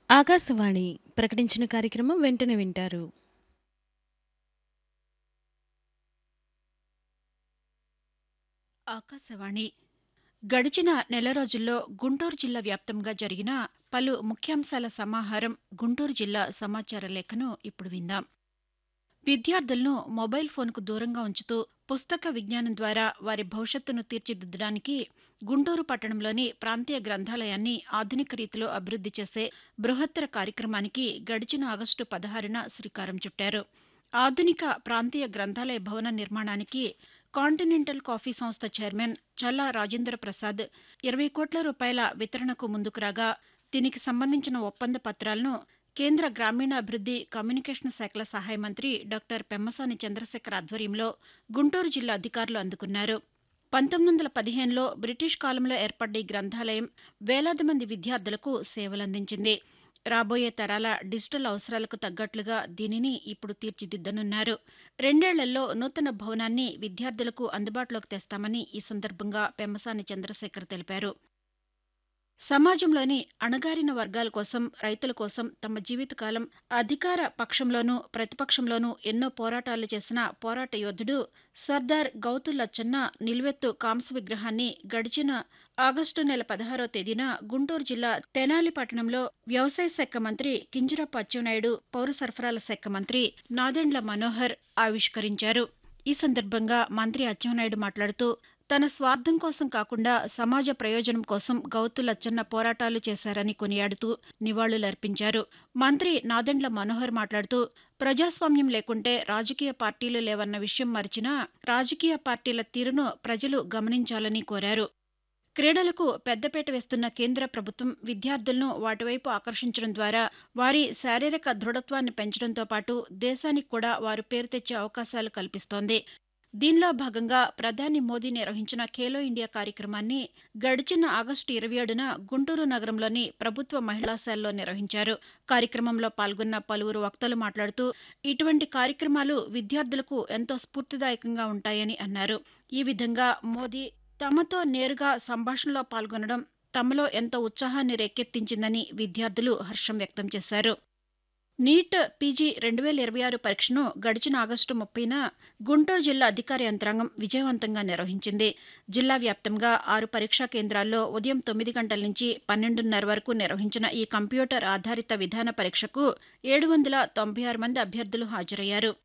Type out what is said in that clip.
ఆకాశవాణి ప్రకటించిన కార్యక్రమం వెంటనే వింటారు ఆకాశవాణి గడిచిన నెల రోజుల్లో గుంటూరు జిల్లా వ్యాప్తంగా జరిగిన పలు ముఖ్యాంశాల సమాహారం గుంటూరు జిల్లా సమాచార లేఖను ఇప్పుడు విందాం విద్యార్థులను మొబైల్ ఫోన్కు దూరంగా ఉంచుతూ పుస్తక విజ్ఞానం ద్వారా వారి భవిష్యత్తును తీర్చిదిద్దడానికి గుంటూరు పట్టణంలోని ప్రాంతీయ గ్రంథాలయాన్ని ఆధునిక రీతిలో అభివృద్ధి చేసే బృహత్తర కార్యక్రమానికి గడిచిన ఆగస్టు పదహారున శ్రీకారం చుట్టారు ఆధునిక ప్రాంతీయ గ్రంథాలయ భవన నిర్మాణానికి కాంటినెంటల్ కాఫీ సంస్థ చైర్మన్ చల్లా రాజేంద్ర ప్రసాద్ ఇరవై కోట్ల రూపాయల వితరణకు ముందుకు రాగా దీనికి సంబంధించిన ఒప్పంద పత్రాలను కేంద్ర గ్రామీణాభివృద్ధి కమ్యూనికేషన్ శాఖల సహాయ మంత్రి డాక్టర్ పెమ్మసాని చంద్రశేఖర్ ఆధ్వర్యంలో గుంటూరు జిల్లా అధికారులు అందుకున్నారు పంతొమ్మిది వందల పదిహేనులో బ్రిటిష్ కాలంలో ఏర్పడ్డ ఈ గ్రంథాలయం వేలాది మంది విద్యార్థులకు సేవలందించింది రాబోయే తరాల డిజిటల్ అవసరాలకు తగ్గట్లుగా దీనిని ఇప్పుడు తీర్చిదిద్దనున్నారు రెండేళ్లలో నూతన భవనాన్ని విద్యార్థులకు అందుబాటులోకి తెస్తామని ఈ సందర్భంగా పెమ్మసాని చంద్రశేఖర్ తెలిపారు సమాజంలోని అణగారిన వర్గాల కోసం రైతుల కోసం తమ జీవితకాలం అధికార పక్షంలోనూ ప్రతిపక్షంలోనూ ఎన్నో పోరాటాలు చేసిన పోరాట యోధుడు సర్దార్ గౌతుల్లచ్చన్న నిల్వెత్తు కాంస విగ్రహాన్ని గడిచిన ఆగస్టు నెల పదహారో తేదీన గుంటూరు జిల్లా తెనాలి పట్టణంలో వ్యవసాయ శాఖ మంత్రి కింజరాపు అచ్చెన్నాయుడు పౌర సరఫరాల శాఖ మంత్రి నాదెండ్ల మనోహర్ ఆవిష్కరించారు ఈ సందర్భంగా మంత్రి అచ్చెన్నాయుడు మాట్లాడుతూ తన స్వార్థం కోసం కాకుండా సమాజ ప్రయోజనం కోసం గౌతు లచ్చన్న పోరాటాలు చేశారని కొనియాడుతూ నివాళులర్పించారు మంత్రి నాదెండ్ల మనోహర్ మాట్లాడుతూ ప్రజాస్వామ్యం లేకుంటే రాజకీయ పార్టీలు లేవన్న విషయం మరిచినా రాజకీయ పార్టీల తీరును ప్రజలు గమనించాలని కోరారు క్రీడలకు పెద్దపీట వేస్తున్న కేంద్ర ప్రభుత్వం విద్యార్థులను వాటివైపు ఆకర్షించడం ద్వారా వారి శారీరక దృఢత్వాన్ని పెంచడంతో పాటు దేశానికి కూడా వారు పేరు తెచ్చే అవకాశాలు కల్పిస్తోంది దీనిలో భాగంగా ప్రధాని మోదీ నిర్వహించిన ఖేలో ఇండియా కార్యక్రమాన్ని గడిచిన ఆగస్టు ఇరవై ఏడున గుంటూరు నగరంలోని ప్రభుత్వ మహిళాశాలలో నిర్వహించారు కార్యక్రమంలో పాల్గొన్న పలువురు వక్తలు మాట్లాడుతూ ఇటువంటి కార్యక్రమాలు విద్యార్థులకు ఎంతో స్ఫూర్తిదాయకంగా ఉంటాయని అన్నారు ఈ విధంగా మోదీ తమతో నేరుగా సంభాషణలో పాల్గొనడం తమలో ఎంతో ఉత్సాహాన్ని రేకెత్తించిందని విద్యార్థులు హర్షం వ్యక్తం చేశారు నీట్ పీజీ రెండు వేల ఇరవై ఆరు పరీక్షను గడిచిన ఆగస్టు ముప్పైన గుంటూరు జిల్లా అధికార యంత్రాంగం విజయవంతంగా నిర్వహించింది జిల్లా వ్యాప్తంగా ఆరు పరీక్షా కేంద్రాల్లో ఉదయం తొమ్మిది గంటల నుంచి పన్నెండున్నర వరకు నిర్వహించిన ఈ కంప్యూటర్ ఆధారిత విధాన పరీక్షకు ఏడు వందల తొంభై ఆరు మంది అభ్యర్థులు హాజరయ్యారు